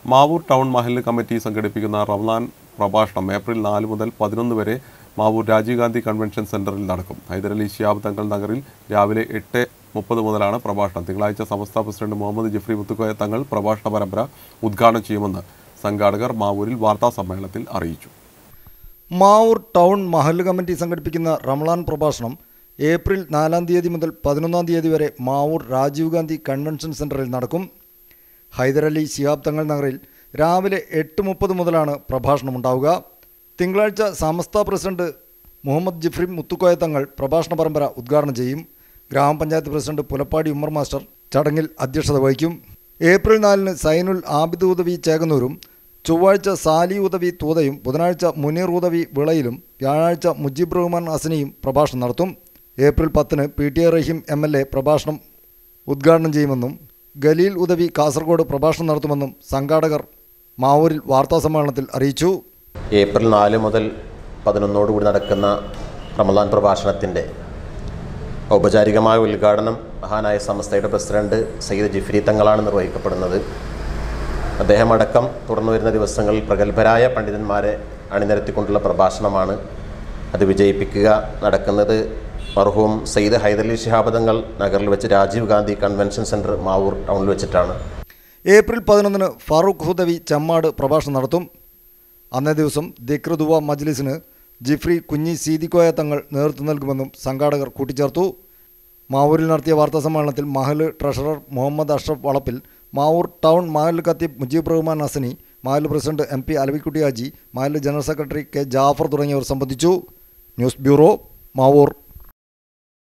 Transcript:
Mavoor town മഹല്ല് committee സംഘടിപ്പിക്കുന്ന റംലാൻ പ്രഭാഷണം ഏപ്രിൽ നാല് മുതൽ പതിനൊന്ന് വരെ മാവൂർ രാജീവ് ഗാന്ധി കൺവെൻഷൻ സെന്ററിൽ നടക്കും ഹൈദരലി ശിയാബ് തങ്ങൾ നഗറിൽ രാവിലെ എട്ട് മുപ്പത് മുതലാണ് പ്രഭാഷണം തിങ്കളാഴ്ച സമസ്ത പ്രസിഡന്റ് മുഹമ്മദ് ജിഫ്രി മുത്തുക്കോയ തങ്ങൾ പ്രഭാഷണ പരമ്പര ഉദ്ഘാടനം ചെയ്യുമെന്ന് സംഘാടകർ മാവൂരിൽ വാർത്താ സമ്മേളനത്തിൽ അറിയിച്ചു മാവൂർ ടൗൺ മഹല്ല് കമ്മിറ്റി സംഘടിപ്പിക്കുന്ന റംലാൻ പ്രഭാഷണം ഏപ്രിൽ നാലാം തീയതി മുതൽ പതിനൊന്നാം തീയതി വരെ മാവൂർ രാജീവ് ഗാന്ധി കൺവെൻഷൻ സെന്ററിൽ നടക്കും ഹൈദരലി ശിഹാബ് തങ്ങൾ നഗറിൽ രാവിലെ എട്ട് മുപ്പത് മുതലാണ് പ്രഭാഷണമുണ്ടാവുക തിങ്കളാഴ്ച സമസ്ത പ്രസിഡന്റ് മുഹമ്മദ് ജിഫ്രി മുത്തുക്കോയ തങ്ങൾ പ്രഭാഷണ പരമ്പര ഉദ്ഘാടനം ചെയ്യും ഗ്രാമപഞ്ചായത്ത് പ്രസിഡന്റ് പുലപ്പാടി ഉമ്മർ മാസ്റ്റർ ചടങ്ങിൽ അധ്യക്ഷത വഹിക്കും ഏപ്രിൽ നാലിന് സൈനുൽ ആബിദ് ഉദവി ചേകന്നൂരും ചൊവ്വാഴ്ച സാലി ഉദവി തൂതയും ബുധനാഴ്ച മുനീർ ഉദവി വിളയിലും വ്യാഴാഴ്ച മുജീബ് റഹ്മാൻ ഹസനിയും പ്രഭാഷണം നടത്തും ഏപ്രിൽ പത്തിന് P T A Rahim M L A പ്രഭാഷണം ഉദ്ഘാടനം ചെയ്യുമെന്നും ഗലീൽ ഉദവി കാസർഗോഡ് പ്രഭാഷണം നടത്തുമെന്നും സംഘാടകർ മാവൂരിൽ വാർത്താസമ്മേളനത്തിൽ അറിയിച്ചു ഏപ്രിൽ നാല് മുതൽ പതിനൊന്നോടുകൂടി നടക്കുന്ന റമദാൻ പ്രഭാഷണത്തിൻ്റെ ഔപചാരികമായ ഉദ്ഘാടനം മഹാനായ സംസ്ഥയുടെ പ്രസിഡന്റ് സയ്യിദ് ജിഫ്രി തങ്ങളാണ് നിർവഹിക്കപ്പെടുന്നത് അദ്ദേഹം അടക്കം തുറന്നു വരുന്ന ദിവസങ്ങളിൽ പ്രഗത്ഭരായ പണ്ഡിതന്മാരെ അണിനിരത്തിക്കൊണ്ടുള്ള പ്രഭാഷണമാണ് അത് വിജയിപ്പിക്കുക നടക്കുന്നത് മർഹൂം സയ്യിദ് ഹൈദരലി ശിഹാബ് തങ്ങൾ നഗറിൽ വെച്ച് രാജീവ് ഗാന്ധി കൺവെൻഷൻ സെൻറ്റർ മാവൂർ ടൗണിൽ വെച്ചിട്ടാണ് ഏപ്രിൽ പതിനൊന്നിന് ഫാറൂഖ് ഹുദവി ചമ്മാട് പ്രഭാഷണം നടത്തും അന്നേ ദിവസം ദിക്റുദുവ മജ്ലിസിന് ജിഫ്രി കുഞ്ഞി സീതിക്കോയ തങ്ങൾ നേതൃത്വം നൽകുമെന്നും സംഘാടകർ കൂട്ടിച്ചേർത്തു മാവൂരിൽ നടത്തിയ വാർത്താ സമ്മേളനത്തിൽ മഹല് ട്രഷറർ മുഹമ്മദ് അഷ്റഫ് വളപ്പിൽ മാവൂർ ടൗൺ മഹൽ ഖത്തീബ് മുജീബ് റഹ്മാൻ ഹസനി മഹൽ president M P Alavikutty Haji മഹൽ ജനറൽ സെക്രട്ടറി കെ ജാഫർ തുടങ്ങിയവർ സംബന്ധിച്ചു ന്യൂസ് ബ്യൂറോ മാവൂർ